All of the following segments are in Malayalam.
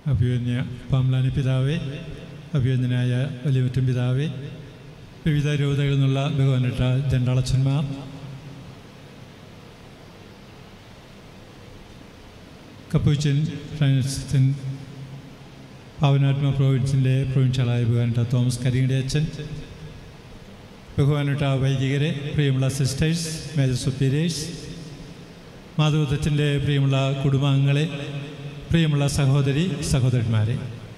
അഭിമന്യ പാംലാനി പിതാവേ അഭിമന്യനായ വലിയമുറ്റം പിതാവേ വിവിധ രൂപതകളിൽ നിന്നുള്ള ബഹുമാനട്ട ജണ്ടാളച്ചന്മാർ കപ്പൂച്ചൻ ഫ്രാൻസിൻ പാവനാത്മ പ്രോവിൻസിൻ്റെ പ്രൊവിൻഷ്യലായ ബഹുമാനട്ട തോമസ് കരിയുടെ അച്ഛൻ ബഹുമാനട്ട വൈദികരെ പ്രിയമുള്ള സിസ്റ്റേഴ്സ് മേജർ സുപ്പീരിയേഴ്സ് മാധവത്തച്ഛൻ്റെ പ്രിയമുള്ള കുടുംബാംഗങ്ങളെ പ്രിയമുള്ള സഹോദരി സഹോദരന്മാരെ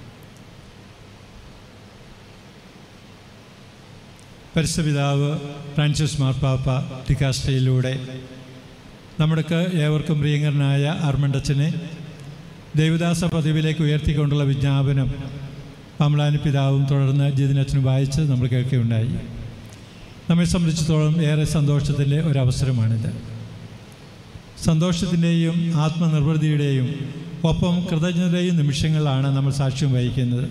പരിശുപിതാവ് ഫ്രാൻസിസ് മാർപ്പാപ്പ ടിക്കാസ്ട്രയിലൂടെ നമ്മുടെക്ക് ഏവർക്കും പ്രിയങ്കരനായ ആർമണ്ടച്ചനെ ദേവദാസ പദവിയിലേക്ക് ഉയർത്തിക്കൊണ്ടുള്ള വിജ്ഞാപനം പമലാനി പിതാവും തുടർന്ന് ജിതിനച്ഛനും വായിച്ച് നമ്മൾ കേൾക്കുകയുണ്ടായി നമ്മെ സംബന്ധിച്ചിടത്തോളം ഏറെ സന്തോഷത്തിൻ്റെ ഒരവസരമാണിത് സന്തോഷത്തിൻ്റെയും ആത്മനിർവൃതിയുടെയും ഒപ്പം കൃതജ്ഞതയും നിമിഷങ്ങളാണ് നമ്മൾ സാക്ഷ്യം വഹിക്കുന്നത്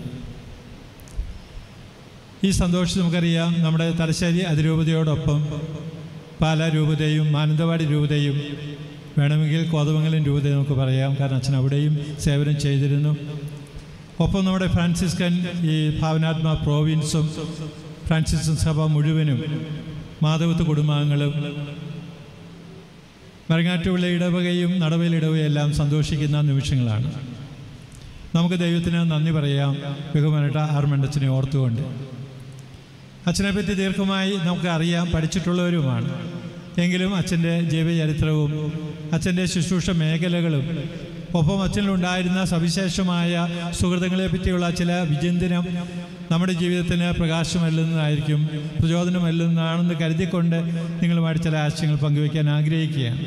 ഈ സന്തോഷം നമുക്കറിയാം നമ്മുടെ തലശ്ശേരി അതിരൂപതയോടൊപ്പം പാലാ രൂപതയും മാനന്തവാടി രൂപതയും വേണമെങ്കിൽ കോതമംഗലം രൂപത നമുക്ക് പറയാം കാരണം അച്ഛൻ അവിടെയും സേവനം ചെയ്തിരുന്നു ഒപ്പം നമ്മുടെ ഫ്രാൻസിസ്കൻ ഈ ഭാവനാത്മ പ്രോവിൻസും ഫ്രാൻസിസ്കൻ സഭ മുഴുവനും മാധവത്ത് കുടുംബാംഗങ്ങളും മരങ്ങാറ്റുള്ള ഇടവകയും നടവയിൽ ഇടവകയും എല്ലാം സന്തോഷിക്കുന്ന നിമിഷങ്ങളാണ് നമുക്ക് ദൈവത്തിന് നന്ദി പറയാം ബഹുമാനട്ട ആർമണ്ടച്ചനെ ഓർത്തുകൊണ്ട് അച്ഛനെപ്പറ്റി ദീർഘമായി നമുക്ക് അറിയാം പഠിച്ചിട്ടുള്ളവരുമാണ് എങ്കിലും അച്ഛൻ്റെ ജീവചരിത്രവും അച്ഛൻ്റെ ശുശ്രൂഷ മേഖലകളും ഒപ്പം അച്ഛനിലുണ്ടായിരുന്ന സവിശേഷമായ സുഹൃത്തുക്കളെ പറ്റിയുള്ള ചില വിചിന്തനം നമ്മുടെ ജീവിതത്തിന് പ്രകാശമല്ലുന്നതായിരിക്കും പ്രചോദനമല്ലുന്നതാണെന്ന് കരുതിക്കൊണ്ട് നിങ്ങളുമായിട്ട് ചില ആശയങ്ങൾ പങ്കുവയ്ക്കാൻ ആഗ്രഹിക്കുകയാണ്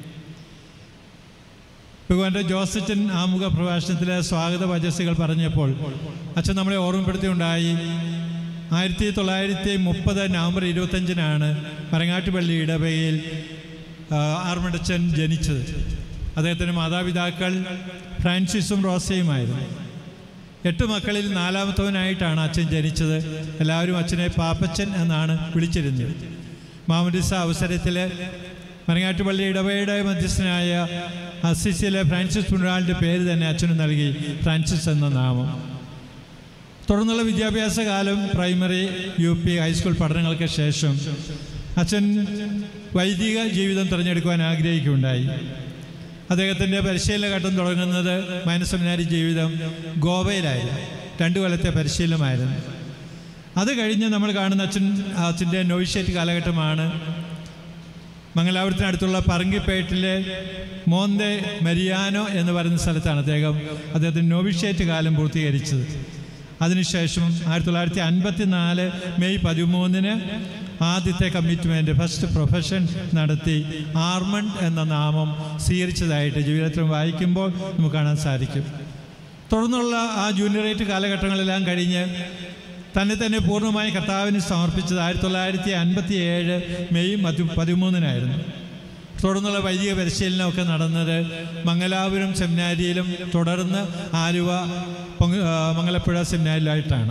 ഭഗവാന്റെ ജോസച്ചൻ ആമുഖ പ്രഭാഷണത്തിലെ സ്വാഗത വചസ്സുകൾ പറഞ്ഞപ്പോൾ അച്ഛൻ നമ്മളെ ഓർമ്മപ്പെടുത്തിയുണ്ടായി ആയിരത്തി തൊള്ളായിരത്തി മുപ്പത് നവംബർ ഇരുപത്തഞ്ചിനാണ് മരങ്ങാട്ടുപള്ളി ഇടവകയിൽ ആർമടച്ചൻ ജനിച്ചത് അദ്ദേഹത്തിൻ്റെ മാതാപിതാക്കൾ ഫ്രാൻസിസും റോസയുമായിരുന്നു എട്ട് മക്കളിൽ നാലാമത്തവനായിട്ടാണ് അച്ഛൻ ജനിച്ചത് എല്ലാവരും അച്ഛനെ പാപ്പച്ചൻ എന്നാണ് വിളിച്ചിരുന്നത് മാമഡിസ അവസരത്തിൽ മരങ്ങാട്ടുപള്ളി ഇടവയുടെ മധ്യസ്ഥനായ അസിസിലെ ഫ്രാൻസിസ് പുനരാളിൻ്റെ പേര് തന്നെ അച്ഛന് നൽകി ഫ്രാൻസിസ് എന്ന നാമം തുടർന്നുള്ള വിദ്യാഭ്യാസ കാലം പ്രൈമറി യു പി ഹൈസ്കൂൾ പഠനങ്ങൾക്ക് ശേഷം അച്ഛൻ വൈദിക ജീവിതം തിരഞ്ഞെടുക്കുവാൻ ആഗ്രഹിക്കുകയുണ്ടായി അദ്ദേഹത്തിൻ്റെ പരിശീലന ഘട്ടം തുടങ്ങുന്നത് മൈനസെമിനാരി ജീവിതം ഗോവയിലായിരുന്നു രണ്ടു കൊല്ലത്തെ പരിശീലനമായിരുന്നു അത് കഴിഞ്ഞ് നമ്മൾ കാണുന്ന അച്ഛൻ അച്ഛൻ്റെ നോവിഷ്യേറ്റ് കാലഘട്ടമാണ് മംഗലാപുരത്തിനടുത്തുള്ള പറങ്കിപ്പേട്ടിലെ മോന്തെ മരിയാനോ എന്ന് പറയുന്ന സ്ഥലത്താണ് അദ്ദേഹം അദ്ദേഹത്തിൻ്റെ നോവിഷ്യേറ്റ് കാലം പൂർത്തീകരിച്ചത് അതിനുശേഷം ആയിരത്തി തൊള്ളായിരത്തി അൻപത്തി നാല് മെയ് പതിമൂന്നിന് ആദ്യത്തെ കമ്മിറ്റ്മെൻറ്റ് ഫസ്റ്റ് പ്രൊഫഷൻ നടത്തി ആർമണ്ട് എന്ന നാമം സ്വീകരിച്ചതായിട്ട് ജീവിതത്തിൽ വായിക്കുമ്പോൾ നമുക്ക് കാണാൻ സാധിക്കും തുടർന്നുള്ള ആ ജൂനിയറേറ്റ് കാലഘട്ടങ്ങളെല്ലാം കഴിഞ്ഞ് തന്നെ തന്നെ പൂർണ്ണമായി കർത്താവിന് സമർപ്പിച്ചത് ആയിരത്തി തൊള്ളായിരത്തി അൻപത്തി ഏഴ് മെയ് മതി പതിമൂന്നിനായിരുന്നു തുടർന്നുള്ള വൈദിക പരിശീലനമൊക്കെ നടന്നത് മംഗലാപുരം സെമിനാരിയിലും തുടർന്ന് ആലുവ മംഗലപ്പുഴ സെമിനാരിലായിട്ടാണ്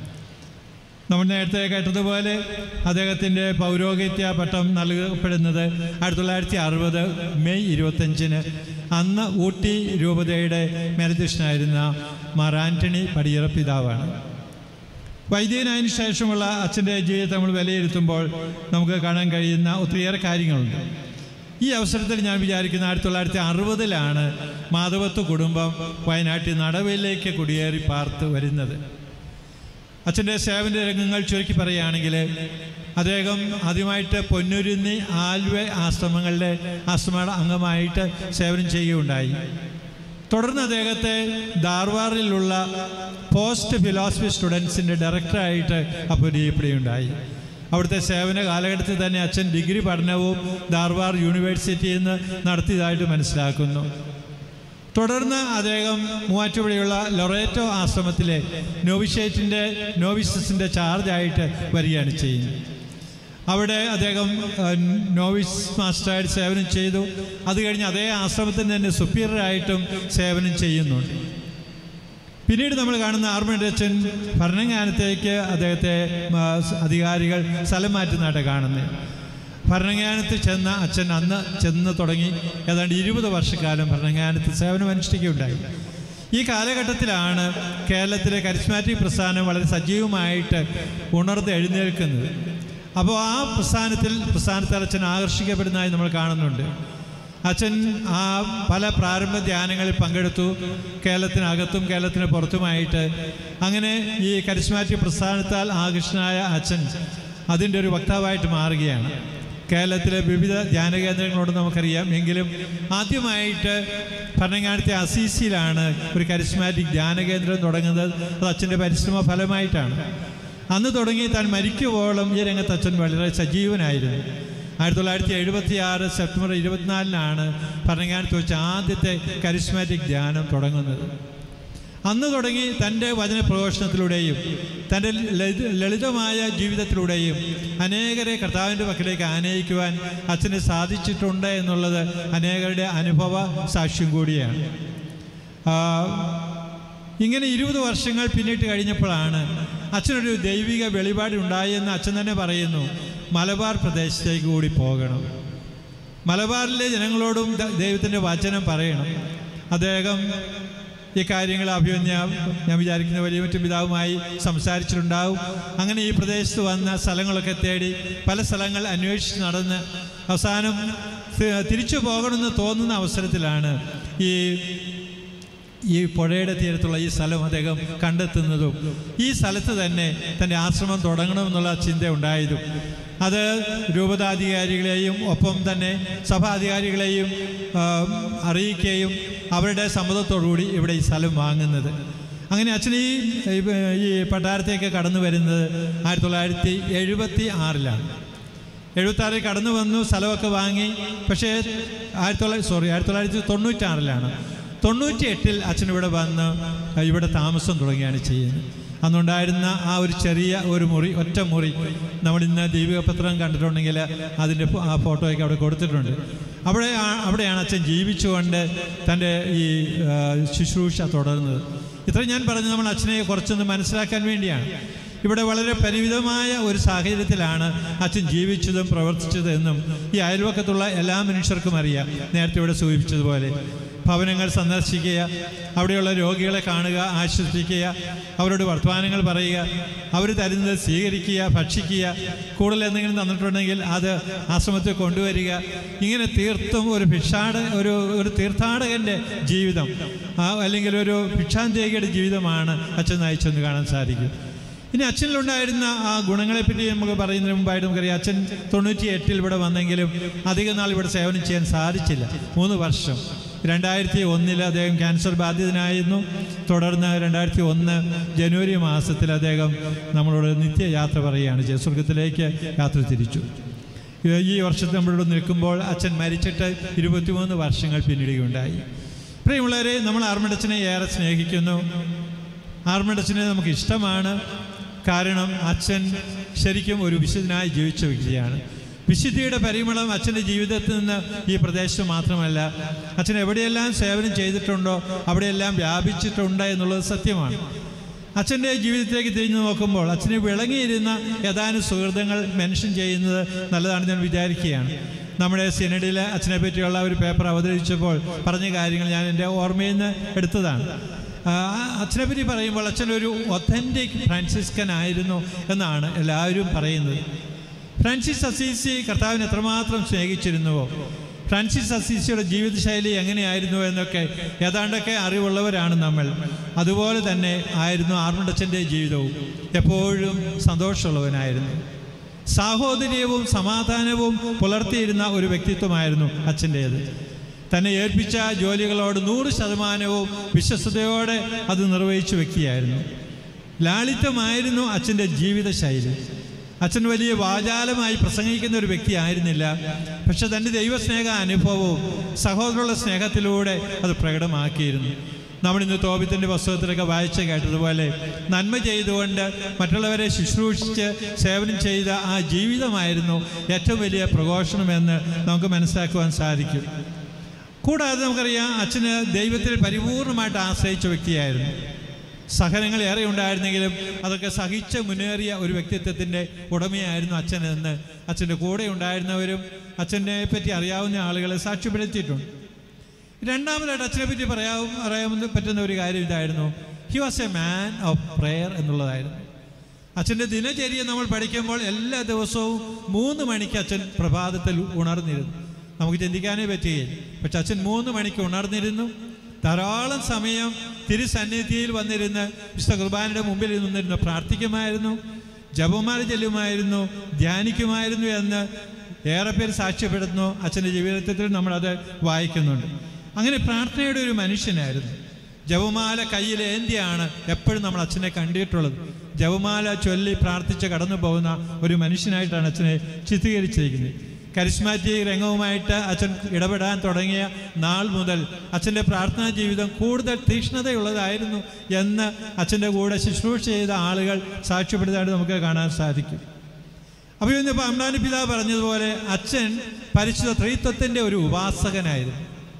നമ്മൾ നേരത്തെ കേട്ടതുപോലെ അദ്ദേഹത്തിൻ്റെ പൗരോഹിത്യ പട്ടം നൽകപ്പെടുന്നത് ആയിരത്തി തൊള്ളായിരത്തി അറുപത് മെയ് ഇരുപത്തഞ്ചിന് അന്ന് ഊട്ടി രൂപതയുടെ മേലധ്യക്ഷനായിരുന്ന മാർ ആൻ്റണി പടിയറ പിതാവാണ് വൈദികനായതിനു ശേഷമുള്ള അച്ഛൻ്റെ ജീവിതത്തെ നമ്മൾ വിലയിരുത്തുമ്പോൾ നമുക്ക് കാണാൻ കഴിയുന്ന ഒത്തിരിയേറെ കാര്യങ്ങളുണ്ട് ഈ അവസരത്തിൽ ഞാൻ വിചാരിക്കുന്ന ആയിരത്തി തൊള്ളായിരത്തി അറുപതിലാണ് മാധവത്വ കുടുംബം വയനാട്ടിൽ നടവയിലേക്ക് കുടിയേറി പാർത്ത് വരുന്നത് അച്ഛൻ്റെ സേവന രംഗങ്ങൾ ചുരുക്കി പറയുകയാണെങ്കിൽ അദ്ദേഹം ആദ്യമായിട്ട് പൊന്നുരുന്നി ആൽവെ ആശ്രമങ്ങളുടെ ആശ്രമ അംഗമായിട്ട് സേവനം ചെയ്യുകയുണ്ടായി തുടർന്ന് അദ്ദേഹത്തെ ധാർവാറിലുള്ള പോസ്റ്റ് ഫിലോസഫി സ്റ്റുഡൻസിൻ്റെ ഡയറക്ടറായിട്ട് അപ്പോയിൻ്റ് ചെയ്യപ്പെടുകയുണ്ടായി അവിടുത്തെ സേവന കാലഘട്ടത്തിൽ തന്നെ അച്ഛൻ ഡിഗ്രി പഠനവും ധാർവാർ യൂണിവേഴ്സിറ്റിയിൽ നിന്ന് നടത്തിയതായിട്ട് മനസ്സിലാക്കുന്നു തുടർന്ന് അദ്ദേഹം മൂവാറ്റുപുഴയുള്ള ലൊറേറ്റോ ആശ്രമത്തിലെ നോവിഷേറ്റിൻ്റെ നോവിസസിൻ്റെ ചാർജായിട്ട് വരികയാണ് ചെയ്യുന്നത് അവിടെ അദ്ദേഹം നോവിസ് മാസ്റ്ററായിട്ട് സേവനം ചെയ്തു അത് കഴിഞ്ഞ് അതേ ആശ്രമത്തിന് തന്നെ സുപ്പീരിയറായിട്ടും സേവനം ചെയ്യുന്നുണ്ട് പിന്നീട് നമ്മൾ കാണുന്ന ആർമണ്ടച്ചൻ ഭരണങ്ങാനത്തേക്ക് അദ്ദേഹത്തെ അധികാരികൾ സ്ഥലം മാറ്റുന്നതായിട്ട് കാണുന്നത് ഭരണങ്ങാനത്ത് ചെന്ന അച്ഛൻ അന്ന് ചെന്ന് തുടങ്ങി ഏതാണ്ട് ഇരുപത് വർഷക്കാലം ഭരണങ്ങാനത്ത് സേവനം അനുഷ്ഠിക്കുകയുണ്ടായി ഈ കാലഘട്ടത്തിലാണ് കേരളത്തിലെ കരിസ്മാറ്റിക് പ്രസ്ഥാനം വളരെ സജീവമായിട്ട് ഉണർന്ന് എഴുന്നേൽക്കുന്നത് അപ്പോൾ ആ പ്രസ്ഥാനത്തിൽ പ്രസ്ഥാനത്തിൽ അച്ഛൻ ആകർഷിക്കപ്പെടുന്നതായി നമ്മൾ കാണുന്നുണ്ട് അച്ഛൻ ആ പല പ്രാരംഭ ധ്യാനങ്ങളിൽ പങ്കെടുത്തു കേരളത്തിനകത്തും കേരളത്തിന് പുറത്തുമായിട്ട് അങ്ങനെ ഈ കരിസ്മാറ്റിക് പ്രസ്ഥാനത്താൽ ആകൃഷ്ടനായ അച്ഛൻ അതിൻ്റെ ഒരു വക്താവായിട്ട് മാറുകയാണ് കേരളത്തിലെ വിവിധ ധ്യാന കേന്ദ്രങ്ങളോട് നമുക്കറിയാം എങ്കിലും ആദ്യമായിട്ട് ഭരണങ്ങാനത്തെ അസീസിയിലാണ് ഒരു കരിസ്മാറ്റിക് ധ്യാന കേന്ദ്രം തുടങ്ങുന്നത് അത് അച്ഛൻ്റെ പരിശ്രമ ഫലമായിട്ടാണ് അന്ന് തുടങ്ങി താൻ മരിക്കുവോളം ഈ രംഗത്ത് അച്ഛൻ വളരെ സജീവനായിരുന്നു ആയിരത്തി തൊള്ളായിരത്തി എഴുപത്തി ആറ് സെപ്റ്റംബർ ഇരുപത്തിനാലിനാണ് ഭരണങ്ങാനത്ത് വെച്ച് ആദ്യത്തെ കരിസ്മാറ്റിക് ധ്യാനം തുടങ്ങുന്നത് അന്ന് തുടങ്ങി തൻ്റെ വചന പ്രഘോഷണത്തിലൂടെയും തൻ്റെ ലളിത ലളിതമായ ജീവിതത്തിലൂടെയും അനേകരെ കർത്താവിൻ്റെ പക്കലേക്ക് ആനയിക്കുവാൻ അച്ഛന് സാധിച്ചിട്ടുണ്ട് എന്നുള്ളത് അനേകരുടെ അനുഭവ സാക്ഷ്യം കൂടിയാണ് ആ, ഇങ്ങനെ ഇരുപത് വർഷങ്ങൾ പിന്നിട്ട് കഴിഞ്ഞപ്പോഴാണ് അച്ഛനൊരു ദൈവിക വെളിപാട് ഉണ്ടായെന്ന് അച്ഛൻ തന്നെ പറയുന്നു മലബാർ പ്രദേശത്തേക്ക് കൂടി പോകണം മലബാറിലെ ജനങ്ങളോടും ദ- ദൈവത്തിൻ്റെ വചനം പറയണം അദ്ദേഹം ഈ കാര്യങ്ങൾ അഭിമന്യ ഞാൻ വിചാരിക്കുന്ന വലിയ മറ്റു പിതാവുമായി സംസാരിച്ചിട്ടുണ്ടാവും അങ്ങനെ ഈ പ്രദേശത്ത് വന്ന സ്ഥലങ്ങളൊക്കെ തേടി പല സ്ഥലങ്ങൾ അന്വേഷിച്ച് നടന്ന് അവസാനം തി- തിരിച്ചു പോകണമെന്ന് തോന്നുന്ന അവസരത്തിലാണ് ഈ ഈ പുഴയുടെ തീരത്തുള്ള ഈ സ്ഥലം അദ്ദേഹം കണ്ടെത്തുന്നതും ഈ സ്ഥലത്ത് തന്നെ തൻ്റെ ആശ്രമം തുടങ്ങണമെന്നുള്ള ചിന്ത ഉണ്ടായതും അത് രൂപതാധികാരികളെയും ഒപ്പം തന്നെ സഭാധികാരികളെയും ആ, അറിയിക്കുകയും അവരുടെ സമ്മതത്തോടുകൂടി ഇവിടെ ഈ സ്ഥലം വാങ്ങുന്നത് അങ്ങനെ അച്ഛൻ ഈ ഈ പട്ടാരത്തേക്ക് കടന്നു വരുന്നത് ആയിരത്തി തൊള്ളായിരത്തി എഴുപത്തി ആറിലാണ് എഴുപത്താറിൽ കടന്നു വന്നു സ്ഥലമൊക്കെ വാങ്ങി പക്ഷേ ആയിരത്തി തൊള്ളായിരത്തി സോറി ആയിരത്തി തൊള്ളായിരത്തി തൊണ്ണൂറ്റാറിലാണ് തൊണ്ണൂറ്റി എട്ടിൽ അച്ഛൻ ഇവിടെ വന്ന് ഇവിടെ താമസം തുടങ്ങിയാണ് ചെയ്യുന്നത് അന്നുണ്ടായിരുന്ന ആ ഒരു ചെറിയ ഒരു മുറി ഒറ്റ മുറി നമ്മൾ ഇന്ന് ദീപികപത്രം കണ്ടിട്ടുണ്ടെങ്കിൽ അതിൻ്റെ ഫോ- ആ ഫോട്ടോയൊക്കെ അവിടെ കൊടുത്തിട്ടുണ്ട് അവിടെ ആ- അവിടെയാണ് അച്ഛൻ ജീവിച്ചുകൊണ്ട് തൻ്റെ ഈ ആ, ശുശ്രൂഷ തുടർന്നത് ഇത്രയും ഞാൻ പറഞ്ഞത് നമ്മൾ അച്ഛനെ കുറച്ചൊന്ന് മനസ്സിലാക്കാൻ വേണ്ടിയാണ് ഇവിടെ വളരെ പരിമിതമായ ഒരു സാഹചര്യത്തിലാണ് അച്ഛൻ ജീവിച്ചതും പ്രവർത്തിച്ചതും എന്നും ഈ അയൽവക്കത്തുള്ള എല്ലാ മനുഷ്യർക്കും അറിയാം നേരത്തെ ഇവിടെ സൂചിപ്പിച്ചതുപോലെ ഭവനങ്ങൾ സന്ദർശിക്കുക അവിടെയുള്ള രോഗികളെ കാണുക ആശ്വസിപ്പിക്കുക അവരോട് വർത്തമാനങ്ങൾ പറയുക അവർ തരുന്നത് സ്വീകരിക്കുക ഭക്ഷിക്കുക കൂടുതൽ എന്തെങ്കിലും തന്നിട്ടുണ്ടെങ്കിൽ അത് ആശ്രമത്തിൽ കൊണ്ടുവരിക ഇങ്ങനെ തീർത്തും ഒരു ഭിക്ഷാട ഒരു ഒരു തീർത്ഥാടകൻ്റെ ജീവിതം ആ അല്ലെങ്കിൽ ഒരു ഭിക്ഷാന്തേകിയുടെ ജീവിതമാണ് അച്ഛൻ നയിച്ചെന്ന് കാണാൻ സാധിക്കും ഇനി അച്ഛനിലുണ്ടായിരുന്ന ആ ഗുണങ്ങളെപ്പറ്റി നമുക്ക് പറയുന്നതിന് മുമ്പായിട്ട് നമുക്കറിയാം അച്ഛൻ തൊണ്ണൂറ്റി എട്ടിൽ ഇവിടെ വന്നെങ്കിലും അധിക നാൾ ഇവിടെ സേവനം ചെയ്യാൻ സാധിച്ചില്ല മൂന്ന് വർഷം രണ്ടായിരത്തി ഒന്നിൽ അദ്ദേഹം ക്യാൻസർ ബാധിതനായിരുന്നു തുടർന്ന് രണ്ടായിരത്തി ഒന്ന് ജനുവരി മാസത്തിൽ അദ്ദേഹം നമ്മളോട് നിത്യയാത്ര പറയുകയാണ് ചെയ്തത്. സ്വർഗത്തിലേക്ക് യാത്ര തിരിച്ചു ഈ വർഷത്തിൽ നമ്മളിവിടെ നിൽക്കുമ്പോൾ അച്ഛൻ മരിച്ചിട്ട് ഇരുപത്തിമൂന്ന് വർഷങ്ങൾ പിന്നിടുകയുണ്ടായി പ്രിയമുള്ളവരെ നമ്മൾ ആർമഡച്ചനെ ഏറെ സ്നേഹിക്കുന്നു ആർമഡച്ചനെ നമുക്ക് ഇഷ്ടമാണ് കാരണം അച്ഛൻ ശരിക്കും ഒരു വിശുദ്ധനായി ജീവിച്ച വ്യക്തിയാണ് വിശുദ്ധിയുടെ പരിമളം അച്ഛൻ്റെ ജീവിതത്തിൽ നിന്ന് ഈ പ്രദേശത്ത് മാത്രമല്ല അച്ഛൻ എവിടെയെല്ലാം സേവനം ചെയ്തിട്ടുണ്ടോ അവിടെയെല്ലാം വ്യാപിച്ചിട്ടുണ്ട് എന്നുള്ളത് സത്യമാണ് അച്ഛൻ്റെ ജീവിതത്തിലേക്ക് തിരിഞ്ഞു നോക്കുമ്പോൾ അച്ഛനെ വിളങ്ങിയിരുന്ന ഏതാനും സുഹൃത്തുക്കൾ മെൻഷൻ ചെയ്യുന്നത് നല്ലതാണെന്ന് ഞാൻ വിചാരിക്കുകയാണ് നമ്മുടെ സിനഡിൽ അച്ഛനെ പറ്റിയുള്ള ഒരു പേപ്പർ അവതരിപ്പിച്ചപ്പോൾ പറഞ്ഞ കാര്യങ്ങൾ ഞാൻ എൻ്റെ ഓർമ്മയിൽ നിന്ന് എടുത്തതാണ് ആ, അച്ഛനെ പറ്റി പറയുമ്പോൾ അച്ഛൻ ഒരു ഒത്തൻറ്റിക് ഫ്രാൻസിസ്കൻ ആയിരുന്നു എന്നാണ് എല്ലാവരും പറയുന്നത് ഫ്രാൻസിസ് അസീസി കർത്താവിനെ എത്രമാത്രം സ്നേഹിച്ചിരുന്നുവോ ഫ്രാൻസിസ് അസീസിയുടെ ജീവിതശൈലി എങ്ങനെയായിരുന്നു എന്നൊക്കെ ഏതാണ്ടൊക്കെ അറിവുള്ളവരാണ് നമ്മൾ അതുപോലെ തന്നെ ആയിരുന്നു ആർമണ്ടച്ചൻ്റെ ജീവിതവും എപ്പോഴും സന്തോഷമുള്ളവനായിരുന്നു സാഹോദര്യവും സമാധാനവും പുലർത്തിയിരുന്ന ഒരു വ്യക്തിത്വമായിരുന്നു അച്ഛൻ്റേത് തന്നെ ഏൽപ്പിച്ച ജോലികളോട് നൂറ് ശതമാനവും വിശ്വസ്തയോടെ അത് നിർവഹിച്ച വ്യക്തിയായിരുന്നു ലാളിത്യമായിരുന്നു അച്ഛൻ്റെ ജീവിതശൈലി അച്ഛൻ വലിയ വാചാലമായി പ്രസംഗിക്കുന്ന ഒരു വ്യക്തി ആയിരുന്നില്ല പക്ഷെ തൻ്റെ ദൈവസ്നേഹ അനുഭവവും സഹോദരമുള്ള സ്നേഹത്തിലൂടെ അത് പ്രകടമാക്കിയിരുന്നു നമ്മൾ ഇന്ന് തോപിത്തിൻ്റെ പുസ്തകത്തിലൊക്കെ വായിച്ച് കേട്ടതുപോലെ നന്മ ചെയ്തുകൊണ്ട് മറ്റുള്ളവരെ ശുശ്രൂഷിച്ച് സേവനം ചെയ്ത ആ ജീവിതമായിരുന്നു ഏറ്റവും വലിയ പ്രഘോഷണമെന്ന് നമുക്ക് മനസ്സിലാക്കുവാൻ സാധിക്കും കൂടാതെ നമുക്കറിയാം അച്ഛന് ദൈവത്തിൽ പരിപൂർണമായിട്ട് ആശ്രയിച്ച വ്യക്തിയായിരുന്നു സഹനങ്ങൾ ഏറെ ഉണ്ടായിരുന്നെങ്കിലും അതൊക്കെ സഹിച്ച് മുന്നേറിയ ഒരു വ്യക്തിത്വത്തിൻ്റെ ഉടമയായിരുന്നു അച്ഛൻ എന്ന് അച്ഛൻ്റെ കൂടെ ഉണ്ടായിരുന്നവരും അച്ഛനെ പറ്റി അറിയാവുന്ന ആളുകളെ സാക്ഷ്യപ്പെടുത്തിയിട്ടുണ്ട് രണ്ടാമതായിട്ട് അച്ഛനെ പറ്റി പറയാവും പറയാൻ പറ്റുന്ന ഒരു കാര്യം ഇതായിരുന്നു he was a man of prayer എന്നുള്ളതായിരുന്നു അച്ഛൻ്റെ ദിനചര്യ നമ്മൾ പഠിക്കുമ്പോൾ എല്ലാ ദിവസവും മൂന്ന് മണിക്ക് അച്ഛൻ പ്രഭാതത്തിൽ ഉണർന്നിരുന്നു നമുക്ക് ചിന്തിക്കാനേ പറ്റുകയില്ല പക്ഷെ അച്ഛൻ മൂന്ന് മണിക്ക് ഉണർന്നിരുന്നു ധാരാളം സമയം തിരുസന്നിധിയിൽ വന്നിരുന്ന് വിശുദ്ധ കുർബാനയുടെ മുമ്പിൽ നിന്നിരുന്ന് പ്രാർത്ഥിക്കുമായിരുന്നു ജപമാല ചെല്ലുമായിരുന്നു ധ്യാനിക്കുമായിരുന്നു എന്ന് ഏറെ പേര് സാക്ഷ്യപ്പെടുന്നു അച്ഛൻ്റെ ജീവിതത്തിൽ നമ്മളത് വായിക്കുന്നുണ്ട് അങ്ങനെ പ്രാർത്ഥനയുടെ ഒരു മനുഷ്യനായിരുന്നു ജപമാല കയ്യിൽ ഏന്തിയാണ് എപ്പോഴും നമ്മൾ അച്ഛനെ കണ്ടിട്ടുള്ളത് ജപമാല ചൊല്ലി പ്രാർത്ഥിച്ച് കടന്നു പോകുന്ന ഒരു മനുഷ്യനായിട്ടാണ് അച്ഛനെ ചിത്രീകരിച്ചിരിക്കുന്നത് കരിസ്മാറ്റിക് രംഗവുമായിട്ട് അച്ഛൻ ഇടപെടാൻ തുടങ്ങിയ നാൾ മുതൽ അച്ഛൻ്റെ പ്രാർത്ഥനാ ജീവിതം കൂടുതൽ തീക്ഷ്ണതയുള്ളതായിരുന്നു എന്ന് അച്ഛൻ്റെ കൂടെ ശുശ്രൂഷ ചെയ്ത ആളുകൾ സാക്ഷ്യപ്പെടുത്താനായിട്ട് നമുക്ക് കാണാൻ സാധിക്കും അപ്പോൾ ഇന്നിപ്പോൾ അമ്രാനി പിതാവ് പറഞ്ഞതുപോലെ അച്ഛൻ പരിശുദ്ധ ത്രിത്വത്തിൻ്റെ ഒരു ഉപാസകനായിരുന്നു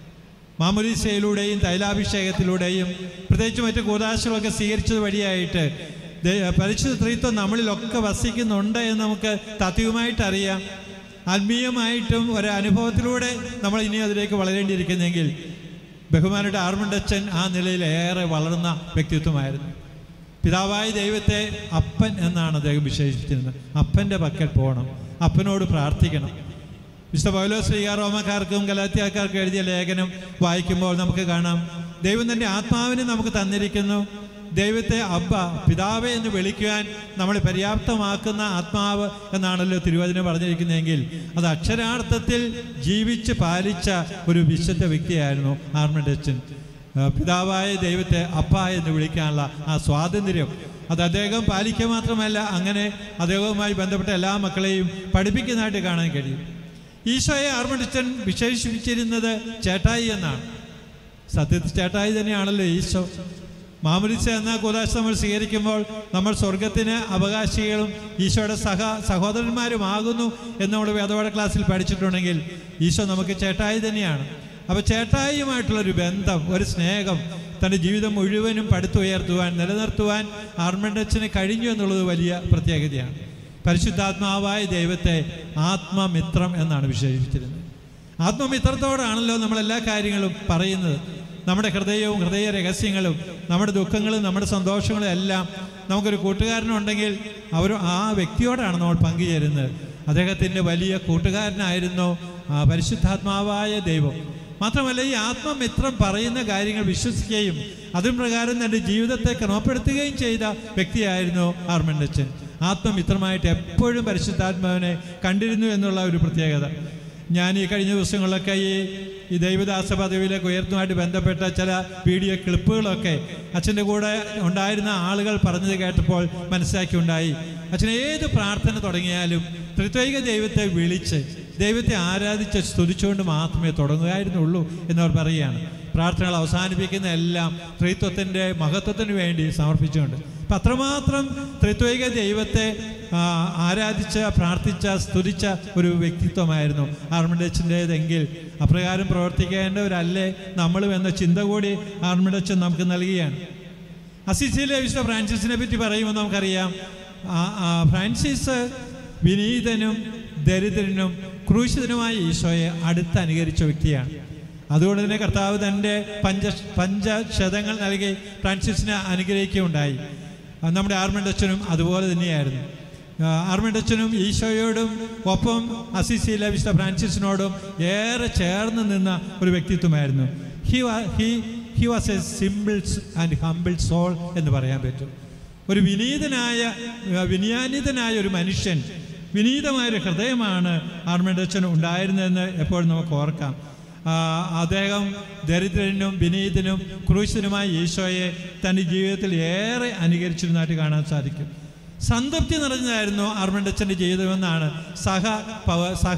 മാമുരീസയിലൂടെയും തൈലാഭിഷേകത്തിലൂടെയും പ്രത്യേകിച്ച് മറ്റ് കൂതാശകളൊക്കെ സ്വീകരിച്ചത് വഴിയായിട്ട് ദേ- പരിശുദ്ധ ത്രിത്വം നമ്മളിലൊക്കെ വസിക്കുന്നുണ്ട് എന്ന് നമുക്ക് താത്വികമായിട്ട് അറിയാം ആത്മീയമായിട്ടും ഒരു അനുഭവത്തിലൂടെ നമ്മൾ ഇനി അതിലേക്ക് വളരേണ്ടിയിരിക്കുന്നെങ്കിൽ ബഹുമാനയുടെ ആർമണ്ടച്ചൻ ആ നിലയിൽ ഏറെ വളർന്ന വ്യക്തിത്വമായിരുന്നു പിതാവായ ദൈവത്തെ അപ്പൻ എന്നാണ് അദ്ദേഹം വിശേഷിപ്പിച്ചിരുന്നത് അപ്പൻ്റെ പക്കൽ പോകണം അപ്പനോട് പ്രാർത്ഥിക്കണം വിശുദ്ധ പൗലോ ശ്രീകാർ റോമക്കാർക്കും ഗലാത്തിയാക്കാർക്കും എഴുതിയ ലേഖനം വായിക്കുമ്പോൾ നമുക്ക് കാണാം ദൈവം തൻ്റെ ആത്മാവിനെ നമുക്ക് തന്നിരിക്കുന്നു ദൈവത്തെ അബ്ബ പിതാവെ എന്ന് വിളിക്കുവാൻ നമ്മളെ പര്യാപ്തമാക്കുന്ന ആത്മാവ് എന്നാണല്ലോ തിരുവചനം പറഞ്ഞിരിക്കുന്നതെങ്കിൽ അത് അക്ഷരാർത്ഥത്തിൽ ജീവിച്ച് പാലിച്ച ഒരു വിശുദ്ധ വ്യക്തിയായിരുന്നു ആർമഡച്ചൻ പിതാവായ ദൈവത്തെ അപ്പ എന്ന് വിളിക്കാനുള്ള ആ സ്വാതന്ത്ര്യം അത് അദ്ദേഹം പാലിക്കുക മാത്രമല്ല അങ്ങനെ അദ്ദേഹവുമായി ബന്ധപ്പെട്ട എല്ലാ മക്കളെയും പഠിപ്പിക്കുന്നതായിട്ട് കാണാൻ കഴിയും ഈശോയെ ആർമഡിച്ചൻ വിശേഷിപ്പിച്ചിരുന്നത് ചേട്ടായി എന്നാണ് സത്യത്തിൽ ചേട്ടായി തന്നെയാണല്ലോ ഈശോ മാമുരിച്ച എന്ന കൂതാശ നമ്മൾ സ്വീകരിക്കുമ്പോൾ നമ്മൾ സ്വർഗത്തിന് അവകാശികളും ഈശോയുടെ സഹ സഹോദരന്മാരുമാകുന്നു എന്ന് നമ്മൾ വേദപാഠ ക്ലാസ്സിൽ പഠിച്ചിട്ടുണ്ടെങ്കിൽ ഈശോ നമുക്ക് ചേട്ടായി തന്നെയാണ് അപ്പോൾ ചേട്ടായിയുമായിട്ടുള്ളൊരു ബന്ധം ഒരു സ്നേഹം തൻ്റെ ജീവിതം മുഴുവനും പടുത്തുയർത്തുവാൻ നിലനിർത്തുവാൻ ആർമണ്ടച്ചന് കഴിഞ്ഞു എന്നുള്ളത് വലിയ പ്രത്യേകതയാണ് പരിശുദ്ധാത്മാവായ ദൈവത്തെ ആത്മമിത്രം എന്നാണ് വിശേഷിപ്പിച്ചിരുന്നത് ആത്മമിത്രത്തോടാണല്ലോ നമ്മൾ എല്ലാ കാര്യങ്ങളും പറയുന്നത് നമ്മുടെ ഹൃദയവും ഹൃദയ രഹസ്യങ്ങളും നമ്മുടെ ദുഃഖങ്ങളും നമ്മുടെ സന്തോഷങ്ങളും എല്ലാം നമുക്കൊരു കൂട്ടുകാരനുണ്ടെങ്കിൽ അവർ ആ വ്യക്തിയോടാണ് നമ്മൾ പങ്കുചേരുന്നത് അദ്ദേഹത്തിൻ്റെ വലിയ കൂട്ടുകാരനായിരുന്നു ആ പരിശുദ്ധാത്മാവായ ദൈവം മാത്രമല്ല ഈ ആത്മമിത്രം പറയുന്ന കാര്യങ്ങൾ വിശ്വസിക്കുകയും അതിന് പ്രകാരം തൻ്റെ ജീവിതത്തെ ക്രമപ്പെടുത്തുകയും ചെയ്ത വ്യക്തിയായിരുന്നു ആർമണ്ടച്ചൻ ആത്മമിത്രമായിട്ട് എപ്പോഴും പരിശുദ്ധാത്മാവിനെ കണ്ടിരുന്നു എന്നുള്ള ഒരു പ്രത്യേകത ഞാൻ ഈ കഴിഞ്ഞ ദിവസങ്ങളിലൊക്കെ ഈ ഈ ദൈവദാസ പദവിയിലേക്ക് ഉയർത്തുമായിട്ട് ബന്ധപ്പെട്ട ചില വീഡിയോ ക്ലിപ്പുകളൊക്കെ അച്ഛൻ്റെ കൂടെ ഉണ്ടായിരുന്ന ആളുകൾ പറഞ്ഞത് കേട്ടപ്പോൾ മനസ്സിലാക്കിയുണ്ടായി അച്ഛൻ ഏത് പ്രാർത്ഥന തുടങ്ങിയാലും ത്രിത്വൈക ദൈവത്തെ വിളിച്ച് ദൈവത്തെ ആരാധിച്ച് സ്തുതിച്ചുകൊണ്ട് മാത്രമേ തുടങ്ങുകയായിരുന്നുള്ളൂ എന്നവർ പറയുകയാണ് പ്രാർത്ഥനകൾ അവസാനിപ്പിക്കുന്ന എല്ലാം ത്രിത്വത്തിൻ്റെ മഹത്വത്തിന് വേണ്ടി സമർപ്പിച്ചുകൊണ്ട് അപ്പം അത്രമാത്രം ത്രിത്വൈക ദൈവത്തെ ആ, ആരാധിച്ച പ്രാർത്ഥിച്ച സ്തുതിച്ച ഒരു വ്യക്തിത്വമായിരുന്നു ആർമിഡച്ചൻ്റേതെങ്കിൽ അപ്രകാരം പ്രവർത്തിക്കേണ്ടവരല്ലേ നമ്മളും എന്ന ചിന്ത കൂടി ആർമിഡച്ചൻ നമുക്ക് നൽകുകയാണ് അസിസിയിലെ വിശുദ്ധ ഫ്രാൻസിസിനെ പറ്റി പറയുമ്പോൾ നമുക്കറിയാം ആ- ആ ഫ്രാൻസിസ് വിനീതനും ദരിദ്രനും ക്രൂശിതനുമായ ഈശോയെ അടുത്ത് അനുകരിച്ച വ്യക്തിയാണ് അതുകൊണ്ട് തന്നെ കർത്താവ് തൻ്റെ പഞ്ച പഞ്ചശതങ്ങൾ നൽകി ഫ്രാൻസിസിനെ അനുഗ്രഹിക്കുകയുണ്ടായി ആ, നമ്മുടെ ആർമണ്ടച്ചനും അതുപോലെ തന്നെയായിരുന്നു ആ, ആർമണ്ടച്ചനും ഈശോയോടും ഒപ്പം അസിസിയിലെ വിശുദ്ധ ഫ്രാൻസിസിനോടും ഏറെ ചേർന്ന് നിന്ന ഒരു വ്യക്തിത്വമായിരുന്നു ഹി വാ- he he was a simples and humble soul എന്ന് പറയാൻ പറ്റും ഒരു വിനീതനായ ആ, വിനയാനിതനായ ഒരു മനുഷ്യൻ വിനീതമായൊരു ഹൃദയമാണ് ആർമണ്ടച്ചന് ഉണ്ടായിരുന്നതെന്ന് എപ്പോഴും നമുക്ക് ഓർക്കാം ആ, അദ്ദേഹം ദരിദ്രനും വിനീതനും ക്രൂശനുമായ ഈശോയെ തൻ്റെ ജീവിതത്തിൽ ഏറെ അനുകരിച്ചിരുന്നതായിട്ട് കാണാൻ സാധിക്കും സംതൃപ്തി നിറഞ്ഞതായിരുന്നു ആർമണ്ടച്ചൻ്റെ ജീവിതമെന്നാണ് സഹ പവ- സഹ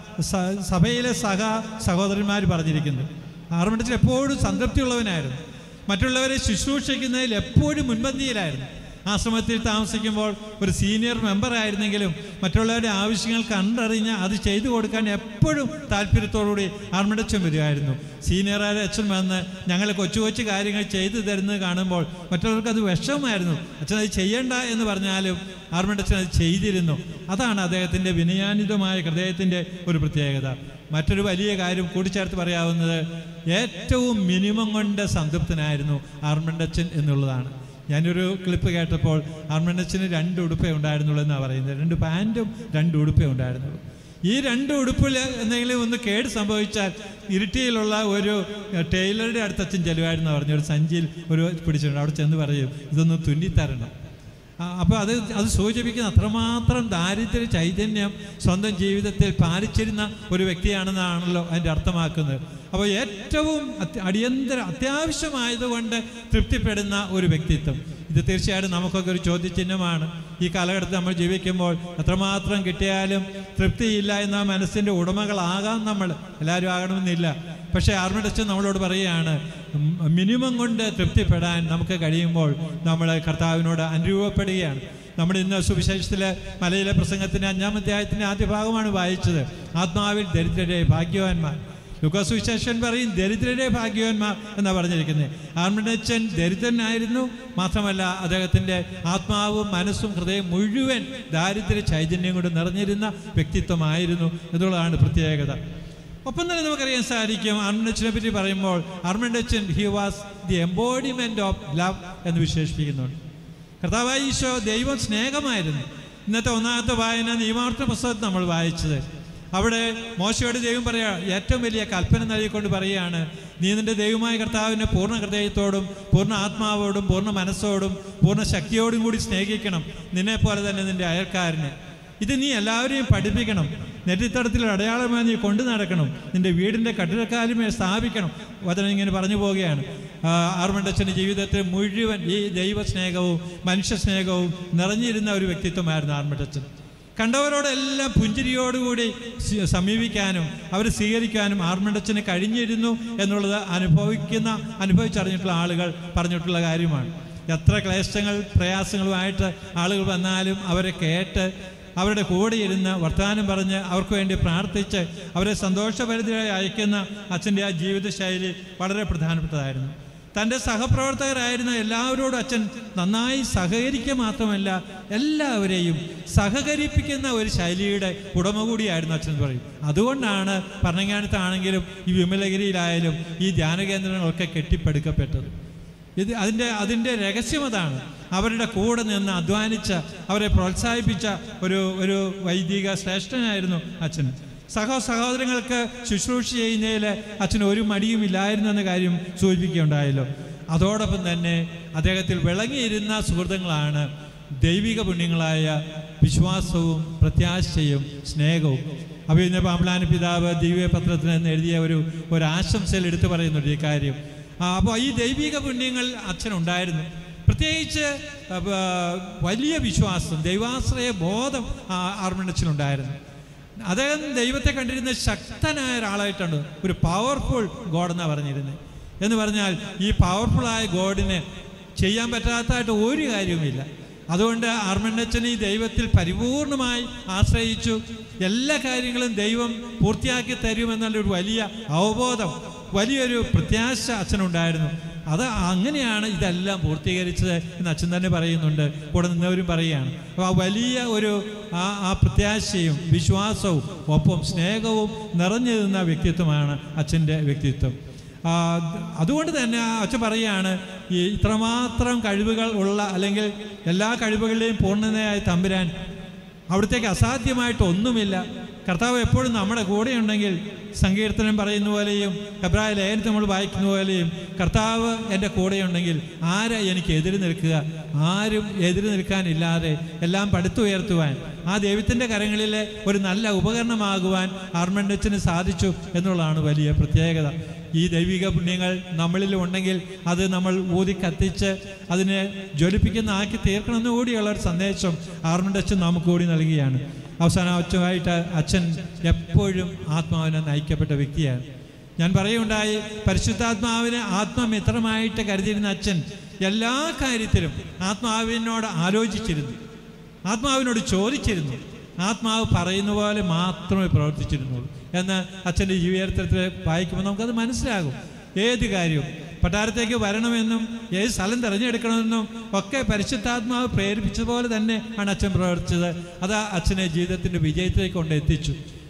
സ- സഭയിലെ സഹ സഹോദരന്മാർ പറഞ്ഞിരിക്കുന്നത് ആർമണ്ടച്ചൻ എപ്പോഴും സംതൃപ്തിയുള്ളവനായിരുന്നു മറ്റുള്ളവരെ ശുശ്രൂഷിക്കുന്നതിൽ എപ്പോഴും മുൻപന്തിയിലായിരുന്നു ആശ്രമത്തിൽ താമസിക്കുമ്പോൾ ഒരു സീനിയർ മെമ്പർ ആയിരുന്നെങ്കിലും മറ്റുള്ളവരുടെ ആവശ്യങ്ങൾ കണ്ടറിഞ്ഞ് അത് ചെയ്തു കൊടുക്കാൻ എപ്പോഴും താല്പര്യത്തോടുകൂടി ആർമിടച്ചൻ വരികയായിരുന്നു സീനിയറായ അച്ഛൻ വന്ന് ഞങ്ങൾ കൊച്ചു കൊച്ചു കാര്യങ്ങൾ ചെയ്തു തരുന്നത് കാണുമ്പോൾ മറ്റുള്ളവർക്ക് അത് വിഷമമായിരുന്നു അച്ഛൻ അത് ചെയ്യണ്ട എന്ന് പറഞ്ഞാലും ആർമിടച്ചൻ അത് ചെയ്തിരുന്നു അതാണ് അദ്ദേഹത്തിൻ്റെ വിനയാനിതമായ ഹൃദയത്തിൻ്റെ ഒരു പ്രത്യേകത മറ്റൊരു വലിയ കാര്യം കൂട്ടിച്ചേർത്ത് പറയാവുന്നത് ഏറ്റവും മിനിമം കൊണ്ട് സംതൃപ്തനായിരുന്നു ആർമണ്ടച്ചൻ എന്നുള്ളതാണ് ഞാനൊരു ക്ലിപ്പ് കേട്ടപ്പോൾ ആർമണ്ടച്ചന് രണ്ട് ഉടുപ്പേ ഉണ്ടായിരുന്നുള്ളൂ എന്നാണ് പറയുന്നത് രണ്ട് പാൻറ്റും രണ്ട് ഉടുപ്പേ ഉണ്ടായിരുന്നുള്ളൂ ഈ രണ്ട് ഉടുപ്പിൽ എന്തെങ്കിലും ഒന്ന് കേട് സംഭവിച്ചാൽ ഇരിട്ടിയിലുള്ള ഒരു ടൈലറുടെ അടുത്ത് അച്ഛൻ ചെലവായിരുന്നു പറഞ്ഞു ഒരു സഞ്ചിയിൽ ഒരു പിടിച്ചിട്ടുണ്ട് അവിടെ ചെന്ന് പറയും ഇതൊന്ന് തുന്നിത്തരണം അപ്പോൾ അത് അത് സൂചിപ്പിക്കുന്ന അത്രമാത്രം ദാരിദ്ര്യ ചൈതന്യം സ്വന്തം ജീവിതത്തിൽ പാലിച്ചിരുന്ന ഒരു വ്യക്തിയാണെന്നാണല്ലോ അതിൻ്റെ അർത്ഥമാക്കുന്നത് അപ്പോൾ ഏറ്റവും അത്യ- അടിയന്തര അത്യാവശ്യമായതുകൊണ്ട് തൃപ്തിപ്പെടുന്ന ഒരു വ്യക്തിത്വം ഇത് തീർച്ചയായിട്ടും നമുക്കൊക്കെ ഒരു ചോദ്യചിഹ്നമാണ് ഈ കാലഘട്ടത്തിൽ നമ്മൾ ജീവിക്കുമ്പോൾ എത്രമാത്രം കിട്ടിയാലും തൃപ്തിയില്ല എന്ന മനസ്സിൻ്റെ ഉടമകളാകാം നമ്മൾ എല്ലാവരും ആകണമെന്നില്ല പക്ഷേ ആർമിടച്ചൻ നമ്മളോട് പറയുകയാണ് ഉം, മിനിമം കൊണ്ട് തൃപ്തിപ്പെടാൻ നമുക്ക് കഴിയുമ്പോൾ നമ്മൾ കർത്താവിനോട് അനുരൂപപ്പെടുകയാണ് നമ്മൾ ഇന്ന് സുവിശേഷത്തിലെ മലയിലെ പ്രസംഗത്തിൻ്റെ അഞ്ചാം അധ്യായത്തിൻ്റെ ആദ്യ ഭാഗമാണ് വായിച്ചത് ആത്മാവിൽ ദരിദ്രരെ ഭാഗ്യവാന്മാർ ലുക്കാസ് സുവിശേഷൻ പറയും ദരിദ്രരെ ഭാഗ്യവാന്മാർ എന്നാണ് പറഞ്ഞിരിക്കുന്നത് ആർമിടച്ചൻ ദരിദ്രനായിരുന്നു മാത്രമല്ല അദ്ദേഹത്തിൻ്റെ ആത്മാവും മനസ്സും ഹൃദയം മുഴുവൻ ദാരിദ്ര്യ ചൈതന്യം കൊണ്ട് നിറഞ്ഞിരുന്ന വ്യക്തിത്വമായിരുന്നു എന്നുള്ളതാണ് പ്രത്യേകത ഒപ്പം തന്നെ നമുക്കറിയാൻ സാധിക്കും അർമണ്ടച്ചനെ പറ്റി പറയുമ്പോൾ അർമണ്ടച്ചൻ he was the embodiment of love എന്ന് വിശേഷിപ്പിക്കുന്നുണ്ട് കർത്താവായ ഈശോ ദൈവം സ്നേഹമായിരുന്നു ഇന്നത്തെ ഒന്നാമത്തെ വായന നിയമാർത്ഥ പുസ്തകത്തിൽ നമ്മൾ വായിച്ചത് അവിടെ മോശയോട് ദൈവം പറയാ ഏറ്റവും വലിയ കൽപ്പന നൽകിക്കൊണ്ട് പറയുകയാണ് നീ നിന്റെ ദൈവമായ കർത്താവിനെ പൂർണ്ണ ഹൃദയത്തോടും പൂർണ്ണ ആത്മാവോടും പൂർണ്ണ മനസ്സോടും പൂർണ്ണ ശക്തിയോടും കൂടി സ്നേഹിക്കണം നിന്നെ പോലെ തന്നെ നിന്റെ അയൽക്കാരനെ ഇത് നീ എല്ലാവരെയും പഠിപ്പിക്കണം നെറ്റിത്തടത്തിൽ അടയാളമായി നീ കൊണ്ടു നടക്കണം നിന്റെ വീടിൻ്റെ കട്ടിടക്കാലുമേ സ്ഥാപിക്കണം വചനം ഇങ്ങനെ പറഞ്ഞു പോവുകയാണ് ആ, ആർമണ്ടച്ചൻ്റെ ജീവിതത്തിൽ മുഴുവൻ ഈ ദൈവസ്നേഹവും മനുഷ്യ സ്നേഹവും നിറഞ്ഞിരുന്ന ഒരു വ്യക്തിത്വമായിരുന്നു ആർമണ്ടച്ചൻ കണ്ടവരോടെല്ലാം പുഞ്ചിരിയോടുകൂടി സി- സമീപിക്കാനും അവരെ സ്വീകരിക്കാനും ആർമണ്ടച്ചന് കഴിഞ്ഞിരുന്നു എന്നുള്ളത് അനുഭവിക്കുന്ന അനുഭവിച്ചറിഞ്ഞിട്ടുള്ള ആളുകൾ പറഞ്ഞിട്ടുള്ള കാര്യമാണ് എത്ര ക്ലേശങ്ങൾ പ്രയാസങ്ങളുമായിട്ട് ആളുകൾ വന്നാലും അവരെ കേട്ട് അവരുടെ കൂടെ ഇരുന്ന് വർത്തമാനം പറഞ്ഞ് അവർക്ക് വേണ്ടി പ്രാർത്ഥിച്ച് അവരെ സന്തോഷപരിധിയായി അയക്കുന്ന അച്ഛൻ്റെ ആ ജീവിതശൈലി വളരെ പ്രധാനപ്പെട്ടതായിരുന്നു തൻ്റെ സഹപ്രവർത്തകരായിരുന്ന എല്ലാവരോടും അച്ഛൻ നന്നായി സഹകരിക്കുക മാത്രമല്ല എല്ലാവരെയും സഹകരിപ്പിക്കുന്ന ഒരു ശൈലിയുടെ ഉടമ കൂടിയായിരുന്നു അച്ഛൻ എന്ന് പറയും അതുകൊണ്ടാണ് ഭരണങ്ങാനത്താണെങ്കിലും ഈ വിമലഗിരിയിലായാലും ഈ ധ്യാന കേന്ദ്രങ്ങളൊക്കെ കെട്ടിപ്പടുക്കപ്പെട്ടത് ഇത് അതിൻ്റെ അതിൻ്റെ രഹസ്യം അതാണ് അവരുടെ കൂടെ നിന്ന് അധ്വാനിച്ച അവരെ പ്രോത്സാഹിപ്പിച്ച ഒരു ഒരു വൈദിക ശ്രേഷ്ഠനായിരുന്നു അച്ഛൻ സഹ സഹോദരങ്ങൾക്ക് ശുശ്രൂഷ ചെയ്യുന്നതിൽ അച്ഛന് ഒരു മടിയുമില്ലായിരുന്നു എന്ന കാര്യം സൂചിപ്പിക്കുകയുണ്ടായല്ലോ അതോടൊപ്പം തന്നെ അദ്ദേഹത്തിൽ വിളങ്ങിയിരുന്ന സുഹൃത്തുക്കളാണ് ദൈവിക പുണ്യങ്ങളായ വിശ്വാസവും പ്രത്യാശയും സ്നേഹവും അപ്പോൾ ഇന്ന് പാമ്പളാന പിതാവ് ദിവ്യപത്രത്തിന് എന്ന് എഴുതിയ ഒരു ഒരു ആശംസയിൽ എടുത്തു പറയുന്നുണ്ട് ഈ കാര്യം അപ്പോൾ ഈ ദൈവിക പുണ്യങ്ങൾ അച്ഛനുണ്ടായിരുന്നു പ്രത്യേകിച്ച് അപ്പൊ, വലിയ വിശ്വാസം ദൈവാശ്രയ ബോധം ആർമണ്ടച്ചനുണ്ടായിരുന്നു അദ്ദേഹം ദൈവത്തെ കണ്ടിരുന്ന ശക്തനായ ഒരാളായിട്ടാണ് ഒരു പവർഫുൾ ഗോഡ് എന്നാണ് പറഞ്ഞിരുന്നത് എന്ന് പറഞ്ഞാൽ ഈ പവർഫുള്ളായ ഗോഡിന് ചെയ്യാൻ പറ്റാത്തതായിട്ട് ഒരു കാര്യവുമില്ല അതുകൊണ്ട് ആർമണ്ടച്ചൻ ഈ ദൈവത്തിൽ പരിപൂർണമായി ആശ്രയിച്ചു എല്ലാ കാര്യങ്ങളും ദൈവം പൂർത്തിയാക്കി തരുമെന്നുള്ളൊരു വലിയ അവബോധം വലിയൊരു പ്രത്യാശ അച്ഛനുണ്ടായിരുന്നു അത് അങ്ങനെയാണ് ഇതെല്ലാം പൂർത്തീകരിച്ചത് എന്ന് അച്ഛൻ തന്നെ പറയുന്നുണ്ട് കൂടെ നിന്നവരും പറയുകയാണ് അപ്പോൾ ആ വലിയ ഒരു ആ ആ പ്രത്യാശയും വിശ്വാസവും ഒപ്പം സ്നേഹവും നിറഞ്ഞു നിന്ന വ്യക്തിത്വമാണ് അച്ഛൻ്റെ വ്യക്തിത്വം ആ, അതുകൊണ്ട് തന്നെ ആ അച്ഛൻ പറയുകയാണ് ഈ ഇത്രമാത്രം കഴിവുകൾ ഉള്ള അല്ലെങ്കിൽ എല്ലാ കഴിവുകളുടെയും പൂർണ്ണതയായ തമ്പുരാൻ അവിടത്തേക്ക് അസാധ്യമായിട്ട് ഒന്നുമില്ല കർത്താവ് എപ്പോഴും നമ്മുടെ കൂടെയുണ്ടെങ്കിൽ സങ്കീർത്തനം പറയുന്ന പോലെയും എബ്രായ ലേഖനത്തിൽ നമ്മൾ വായിക്കുന്ന പോലെയും കർത്താവ് എൻ്റെ കൂടെയുണ്ടെങ്കിൽ ആരാ എനിക്ക് എതിര് നിൽക്കുക ആരും എതിര് നിൽക്കാനില്ലാതെ എല്ലാം പടുത്തുയർത്തുവാൻ ആ ദൈവത്തിൻ്റെ കരങ്ങളിലെ ഒരു നല്ല ഉപകരണമാകുവാൻ ആർമണ്ടച്ചന് സാധിച്ചു എന്നുള്ളതാണ് വലിയ പ്രത്യേകത ഈ ദൈവിക പുണ്യങ്ങൾ നമ്മളിൽ ഉണ്ടെങ്കിൽ അത് നമ്മൾ ഊതി കത്തിച്ച് അതിനെ ജ്വലിപ്പിക്കുന്ന ആക്കി തീർക്കണമെന്ന് കൂടിയുള്ള ഒരു സന്ദേശം ആർമണ്ടച്ചൻ നമുക്ക് കൂടി നൽകുകയാണ് അവസാനം അച്ഛനായിട്ട് അച്ഛൻ എപ്പോഴും ആത്മാവിനെ നയിക്കപ്പെട്ട വ്യക്തിയാണ് ഞാൻ പറയുണ്ടായി പരിശുദ്ധാത്മാവിനെ ആത്മമിത്രമായിട്ട് കരുതിയിരുന്ന അച്ഛൻ എല്ലാ കാര്യത്തിലും ആത്മാവിനോട് ആലോചിച്ചിരുന്നു ആത്മാവിനോട് ചോദിച്ചിരുന്നു ആത്മാവ് പറയുന്ന പോലെ മാത്രമേ പ്രവർത്തിച്ചിരുന്നുള്ളൂ എന്ന് അച്ഛൻ്റെ ജീവിതത്തിൽ വായിക്കുമ്പോൾ നമുക്കത് മനസ്സിലാകും ഏത് കാര്യവും പട്ടാരത്തേക്ക് വരണമെന്നും ഏത് സ്ഥലം തിരഞ്ഞെടുക്കണമെന്നും ഒക്കെ പരിശുദ്ധാത്മാവ് പ്രേരിപ്പിച്ചതുപോലെ തന്നെ ആണ് അച്ഛൻ പ്രവർത്തിച്ചത് അത് അച്ഛനെ ജീവിതത്തിൻ്റെ വിജയത്തിലേക്ക് കൊണ്ട് എത്തിച്ചു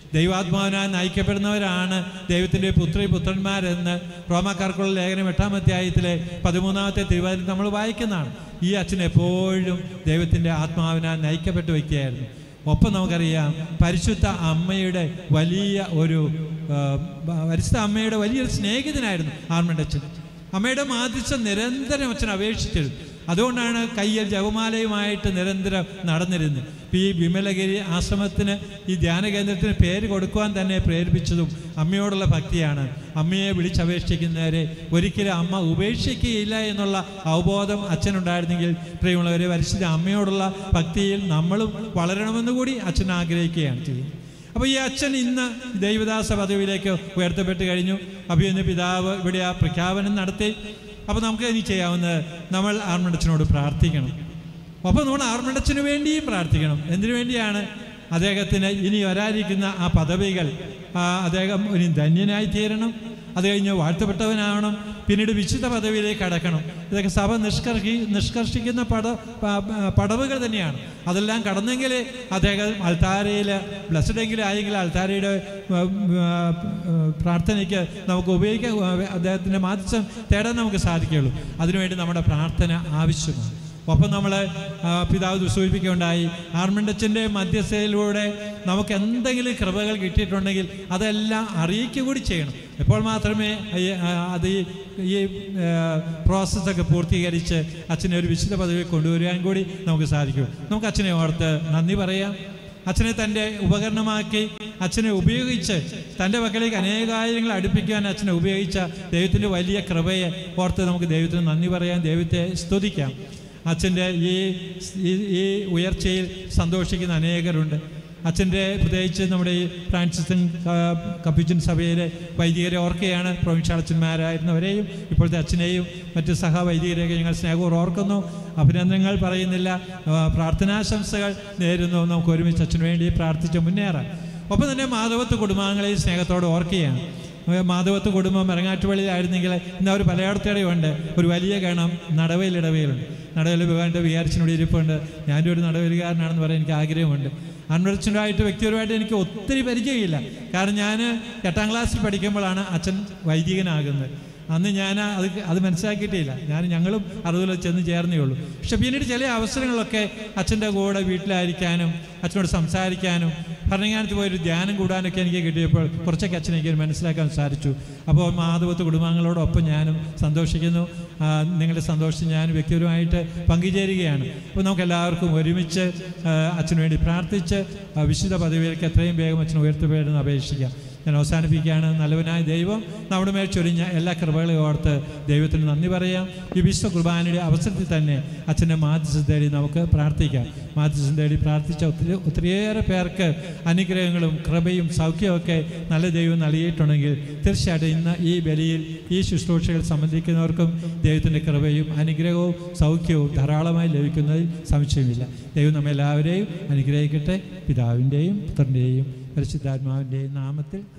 ദൈവാത്മാവിനാൽ നയിക്കപ്പെടുന്നവരാണ് ദൈവത്തിൻ്റെ പുത്രി പുത്രന്മാരെന്ന് റോമാക്കാർക്കുള്ള ലേഖനം എട്ടാം അധ്യായത്തിലെ പതിമൂന്നാമത്തെ തിരുവാതിര നമ്മൾ വായിക്കുന്നതാണ് ഈ അച്ഛൻ എപ്പോഴും ദൈവത്തിൻ്റെ ആത്മാവിനാൽ നയിക്കപ്പെട്ട വ്യക്തിയായിരുന്നു ഒപ്പം നമുക്കറിയാം പരിശുദ്ധ അമ്മയുടെ വലിയ ഒരു ആ, പരിശുദ്ധ അമ്മയുടെ വലിയൊരു സ്നേഹിതനായിരുന്നു ആർമണ്ട് അച്ഛൻ അമ്മയുടെ മാധ്യസ്ഥം നിരന്തരം അച്ഛൻ അപേക്ഷിച്ചിരുന്നു അതുകൊണ്ടാണ് കയ്യിൽ ജപമാലയുമായിട്ട് നിരന്തരം നടന്നിരുന്നത് ഇപ്പം ഈ വിമലഗിരി ആശ്രമത്തിന് ഈ ധ്യാന കേന്ദ്രത്തിന് പേര് കൊടുക്കുവാൻ തന്നെ പ്രേരിപ്പിച്ചതും അമ്മയോടുള്ള ഭക്തിയാണ് അമ്മയെ വിളിച്ചപേക്ഷിക്കുന്നവരെ ഒരിക്കലും അമ്മ ഉപേക്ഷിക്കുകയില്ല എന്നുള്ള അവബോധം അച്ഛനുണ്ടായിരുന്നെങ്കിൽ പ്രിയമുള്ളവരെ പരിശുദ്ധ അമ്മയോടുള്ള ഭക്തിയിൽ നമ്മളും വളരണമെന്ന് കൂടി അച്ഛൻ ആഗ്രഹിക്കുകയാണ് ചെയ്യുന്നത് അപ്പോൾ ഈ അച്ഛൻ ഇന്ന് ദൈവദാസ പദവിയിലേക്ക് ഉയർത്തപ്പെട്ട് കഴിഞ്ഞു അഭിയന്ന് പിതാവ് ഇവിടെ ആ പ്രഖ്യാപനം നടത്തി അപ്പോൾ നമുക്ക് ഇനി ചെയ്യാവുന്നത് നമ്മൾ ആർമണ്ടച്ചനോട് പ്രാർത്ഥിക്കണം ഒപ്പം നമ്മൾ ആർമണ്ടച്ചന് വേണ്ടിയും പ്രാർത്ഥിക്കണം എന്തിനു വേണ്ടിയാണ് അദ്ദേഹത്തിന് ഇനി വരാതിരിക്കുന്ന ആ പദവികൾ ആ അദ്ദേഹം ഇനി ധന്യനായി തീരണം അത് കഴിഞ്ഞ് വാഴ്ത്തപ്പെട്ടവനാവണം പിന്നീട് വിശുദ്ധ പദവിയിലേക്ക് കടക്കണം ഇതൊക്കെ സഭ നിഷ്കർഷി നിഷ്കർഷിക്കുന്ന പട പ- പ- പടവുകൾ തന്നെയാണ് അതെല്ലാം കടന്നെങ്കിൽ അദ്ദേഹം അൽത്താരയിൽ ബ്ലസ്ഡെങ്കിലും ആയെങ്കിൽ അൽത്താരയുടെ ആ, ആ, പ്രാർത്ഥനയ്ക്ക് നമുക്ക് ഉപയോഗിക്കാൻ അദ്ദേഹത്തിൻ്റെ മാധ്യസം തേടാൻ നമുക്ക് സാധിക്കുകയുള്ളൂ അതിനുവേണ്ടി നമ്മുടെ പ്രാർത്ഥന ആവശ്യമാണ് ഒപ്പം നമ്മൾ പിതാവ് സൂചിപ്പിക്കുകയുണ്ടായി ആർമണ്ടച്ചൻ്റെ മധ്യസ്ഥയിലൂടെ നമുക്ക് എന്തെങ്കിലും കൃപകൾ കിട്ടിയിട്ടുണ്ടെങ്കിൽ അതെല്ലാം അറിയിക്കുക കൂടി ചെയ്യണം എപ്പോൾ മാത്രമേ ഈ, ആ, അത് ഈ ഈ പ്രോസസ്സൊക്കെ പൂർത്തീകരിച്ച് അച്ഛനെ ഒരു വിശുദ്ധ പദവി കൊണ്ടുവരാൻ കൂടി നമുക്ക് സാധിക്കും നമുക്ക് അച്ഛനെ ഓർത്ത് നന്ദി പറയാം അച്ഛനെ തൻ്റെ ഉപകരണമാക്കി അച്ഛനെ ഉപയോഗിച്ച് തൻ്റെ പക്കലേക്ക് അനേകായിരങ്ങൾ അടുപ്പിക്കാൻ അച്ഛനെ ഉപയോഗിച്ച ദൈവത്തിൻ്റെ വലിയ കൃപയെ ഓർത്ത് നമുക്ക് ദൈവത്തിന് നന്ദി പറയാം ദൈവത്തെ സ്തുതിക്കാം അച്ഛൻ്റെ ഈ ഈ- ഈ ഉയർച്ചയിൽ സന്തോഷിക്കുന്ന അനേകരുണ്ട് അച്ഛൻ്റെ പ്രത്യേകിച്ച് നമ്മുടെ ഈ ഫ്രാൻസിസൻ ക- കപ്പുച്ചൻ സഭയിലെ വൈദികരെ ഓർക്കുകയാണ് പ്രൊവിൻഷ്യൽ അച്ഛന്മാരായിരുന്നവരെയും ഇപ്പോഴത്തെ അച്ഛനെയും മറ്റ് സഹവൈദികരെയൊക്കെ ഞങ്ങൾ സ്നേഹപൂർവ്വം ഓർക്കുന്നു അഭിനന്ദനങ്ങൾ പറയുന്നില്ല ആ, പ്രാർത്ഥനാശംസകൾ നേരുന്നു നമുക്ക് ഒരുമിച്ച് അച്ഛന് വേണ്ടി പ്രാർത്ഥിച്ച് മുന്നേറാം ഒപ്പം തന്നെ മാധവത്ത് കുടുംബാംഗങ്ങളെയും സ്നേഹത്തോടെ ഓർക്കുകയാണ് മാധവത്ത് കുടുംബം ഇറങ്ങാറ്റുപള്ളിയിലായിരുന്നെങ്കിൽ ഇന്ന് അവർ പലയിടത്തേടെയും ഉണ്ട് ഒരു വലിയ ഗണം നടവയിലിടവയിലുണ്ട് നടവയിൽ വിവാഹൻ്റെ വികാരിച്ചിനോട് ഇരിപ്പുണ്ട് ഞാനും ഒരു നടവലുകാരനാണെന്ന് പറയാൻ എനിക്ക് ആഗ്രഹമുണ്ട് അൺവരച്ചനായിട്ട് വ്യക്തിപരമായിട്ട് എനിക്ക് ഒത്തിരി പരിചയമില്ല കാരണം ഞാൻ എട്ടാം ക്ലാസ്സിൽ പഠിക്കുമ്പോഴാണ് അച്ഛൻ വൈദികനാകുന്നത് അന്ന് ഞാൻ അത് അത് മനസ്സിലാക്കിയിട്ടില്ല ഞാൻ ഞങ്ങളും അറിവിൽ ചെന്ന് ചേർന്നേ ഉള്ളൂ പക്ഷെ പിന്നീട് ചില അവസരങ്ങളൊക്കെ അച്ഛൻ്റെ കൂടെ വീട്ടിലായിരിക്കാനും അച്ഛനോട് സംസാരിക്കാനും ഭരണങ്ങാനത്ത് പോയൊരു ധ്യാനം കൂടാനൊക്കെ എനിക്ക് കിട്ടിയപ്പോൾ കുറച്ചൊക്കെ അച്ഛനെ എനിക്ക് മനസ്സിലാക്കാൻ സാധിച്ചു അപ്പോൾ മാധവത്ത് കുടുംബാംഗങ്ങളോടൊപ്പം ഞാനും സന്തോഷിക്കുന്നു ആ, നിങ്ങളുടെ സന്തോഷം ഞാൻ വ്യക്തിപരമായിട്ട് പങ്കുചേരുകയാണ് അപ്പോൾ നമുക്ക് എല്ലാവർക്കും ഒരുമിച്ച് ആ, അച്ഛന് വേണ്ടി പ്രാർത്ഥിച്ച് ആ, വിശുദ്ധ പദവിയിലേക്ക് എത്രയും വേഗം അച്ഛൻ ഉയർത്തപ്പെടുന്ന അപേക്ഷിക്കാം ഞാൻ അവസാനിപ്പിക്കുകയാണ് നല്ലവനായ ദൈവം നമ്മുടെ മേൽ ചൊരിഞ്ഞ എല്ലാ കൃപകളെയും ഓർത്ത് ദൈവത്തിന് നന്ദി പറയാം ഈ വിശ്വ കുർബാനയുടെ അവസരത്തിൽ തന്നെ അച്ഛൻ്റെ മാധ്യസം തേടി നമുക്ക് പ്രാർത്ഥിക്കാം മാധ്യസം തേടി പ്രാർത്ഥിച്ച ഒത്തിരി ഒത്തിരിയേറെ പേർക്ക് അനുഗ്രഹങ്ങളും കൃപയും സൗഖ്യമൊക്കെ നല്ല ദൈവം നൽകിയിട്ടുണ്ടെങ്കിൽ തീർച്ചയായിട്ടും ഇന്ന് ഈ ബലിയിൽ ഈ ശുശ്രൂഷകൾ സംബന്ധിക്കുന്നവർക്കും ദൈവത്തിൻ്റെ കൃപയും അനുഗ്രഹവും സൗഖ്യവും ധാരാളമായി ലഭിക്കുന്നതിൽ സംശയമില്ല ദൈവം നമ്മെല്ലാവരെയും അനുഗ്രഹിക്കട്ടെ പിതാവിൻ്റെയും പുത്രൻ്റെയും പരിശുദ്ധാത്മാവിൻ്റെയും നാമത്തിൽ